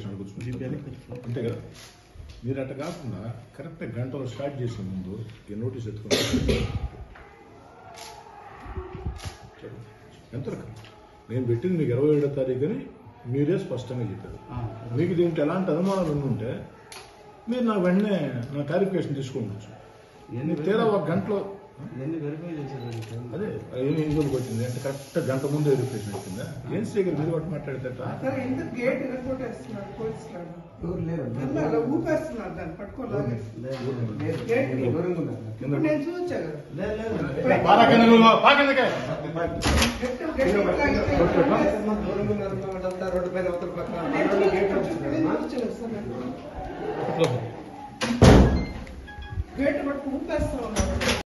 Station కూర్చుంటారు అంతే కదా మీరు అట్ట కాకుండా కరెక్ట్ గంటలో స్టార్ట్ చేసే ముందు ఈ నోటీస్ ఎత్తుకుని ఎంత రకం నేను పెట్టింది మీకు ఇరవై ఏడో తారీఖుని మీరే స్పష్టంగా చెప్పారు మీకు దీంట్లో ఎలాంటి అనుమానాలు ఉంటే మీరు నా వెంటనే నా క్లారిఫికేషన్ తీసుకోవచ్చు మీకు తీరా ఒక గంటలో ఎన్ని వెరిఫై చేశారు అదే ఎన్ని ఇందులో వచ్చింది అంటే కరెక్ట్ గంట ముందు వెరిఫికేషన్ వచ్చిందా ఏం స్పీకర్ మీరు ఒకటి మాట్లాడితే సార్ ఎందుకు గేట్ కొట్టేస్తున్నారు పోలీసులు ఎవరు లేరు నన్ను అలా ఊపేస్తున్నారు దాన్ని పట్టుకోలేదు లేదు, లేదు. గేట్ కి. దూరంగా ఉన్నారు. ఇప్పుడు నేను చూసా కదా లేదు, లేదు. బాగా కిందకు పో, బాగా కిందకే. గట్టి గట్టి లాగితే దూరంగా ఉన్నారు అన్నమాట. రోడ్డు పైన అవతల పక్క నేను రోడ్డు గేట్ చూసా కట్టించారు. నేను చూసా సార్ నేను. గేట్ పట్టుకు ఊపేస్తా ఉన్నారు